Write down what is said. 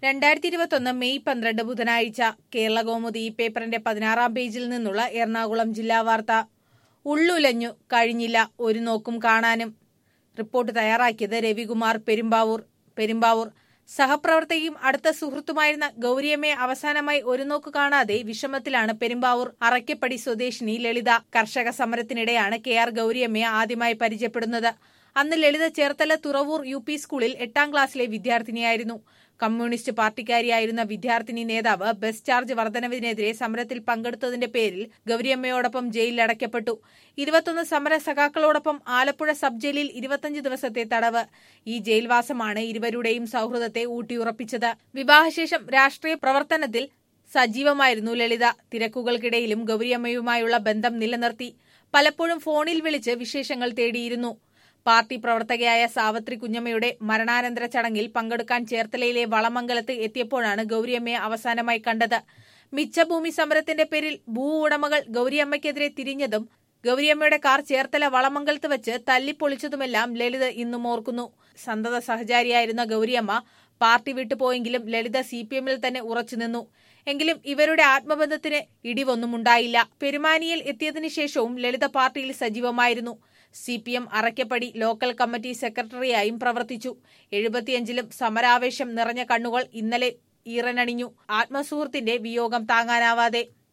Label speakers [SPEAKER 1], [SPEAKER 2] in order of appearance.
[SPEAKER 1] രണ്ടായിരത്തി ഇരുപത്തൊന്ന് മെയ് പന്ത്രണ്ട് ബുധനാഴ്ച കേരള കൗമുദി ഈ പേപ്പറിന്റെ പതിനാറാം പേജിൽ നിന്നുള്ള എറണാകുളം ജില്ലാ വാർത്ത ഉള്ളുലഞ്ഞു കഴിഞ്ഞില്ല ഒരു നോക്കും കാണാനും റിപ്പോർട്ട് തയ്യാറാക്കിയത് രവികുമാർ പെരുമ്പാവൂർ പെരുമ്പാവൂർ സഹപ്രവർത്തകയും അടുത്ത സുഹൃത്തുമായിരുന്ന ഗൗരിയമ്മയെ അവസാനമായി ഒരു നോക്ക് കാണാതെ വിഷമത്തിലാണ് പെരുമ്പാവൂർ അറയ്ക്കപ്പടി സ്വദേശിനി ലളിത കർഷക സമരത്തിനിടെയാണ് കെ ആർ ഗൗരിയമ്മയെ ആദ്യമായി പരിചയപ്പെടുന്നത് അന്ന് ലളിത ചേർത്തല തുറവൂർ യു പി സ്കൂളിൽ എട്ടാം ക്ലാസ്സിലെ വിദ്യാർത്ഥിനിയായിരുന്നു കമ്മ്യൂണിസ്റ്റ് പാർട്ടിക്കാരിയായിരുന്ന വിദ്യാർത്ഥിനി നേതാവ് ബസ് ചാർജ് വർധനവിനെതിരെ സമരത്തിൽ പങ്കെടുത്തതിന്റെ പേരിൽ ഗൗരിയമ്മയോടൊപ്പം ജയിലിൽ അടയ്ക്കപ്പെട്ടു ഇരുപത്തൊന്ന് സമര സഖാക്കളോടൊപ്പം ആലപ്പുഴ സബ് ജയിലിൽ ഇരുപത്തഞ്ച് ദിവസത്തെ തടവ് ഈ ജയിൽവാസമാണ് ഇരുവരുടെയും സൗഹൃദത്തെ ഊട്ടിയുറപ്പിച്ചത് വിവാഹശേഷം രാഷ്ട്രീയ പ്രവർത്തനത്തിൽ സജീവമായിരുന്നു ലളിത തിരക്കുകൾക്കിടയിലും ഗൗരിയമ്മയുമായുള്ള ബന്ധം നിലനിർത്തി പലപ്പോഴും ഫോണിൽ വിളിച്ച് വിശേഷങ്ങൾ തേടിയിരുന്നു പാർട്ടി പ്രവർത്തകയായ സാവത്രി കുഞ്ഞമ്മയുടെ മരണാനന്തര ചടങ്ങിൽ പങ്കെടുക്കാൻ ചേർത്തലയിലെ വളമംഗലത്ത് എത്തിയപ്പോഴാണ് ഗൗരിയമ്മയെ അവസാനമായി കണ്ടത് മിച്ചഭൂമി സമരത്തിന്റെ പേരിൽ ഭൂ ഉടമകൾ ഗൗരിയമ്മയ്ക്കെതിരെ തിരിഞ്ഞതും ഗൗരിയമ്മയുടെ കാർ ചേർത്തല വളമംഗലത്ത് വെച്ച് തല്ലിപ്പൊളിച്ചതുമെല്ലാം ലളിത ഇന്നും ഓർക്കുന്നു സന്തത സഹചാരിയായിരുന്ന ഗൗരിയമ്മ പാർട്ടി വിട്ടുപോയെങ്കിലും ലളിത സി പി എമ്മിൽ തന്നെ ഉറച്ചുനിന്നു എങ്കിലും ഇവരുടെ ആത്മബന്ധത്തിന് ഇടിവൊന്നും ഉണ്ടായില്ല പെരുമാനിയിൽ എത്തിയതിനു ശേഷവും ലളിത പാർട്ടിയിൽ സജീവമായിരുന്നു C P M Arakkappady local committee സെക്രട്ടറിയായും പ്രവർത്തിച്ചു എഴുപത്തിയഞ്ചിലും സമരാവേശം നിറഞ്ഞ കണ്ണുകൾ ഇന്നലെ ഈറനണിഞ്ഞു ആത്മസുഹൃത്തിന്റെ വിയോഗം താങ്ങാനാവാതെ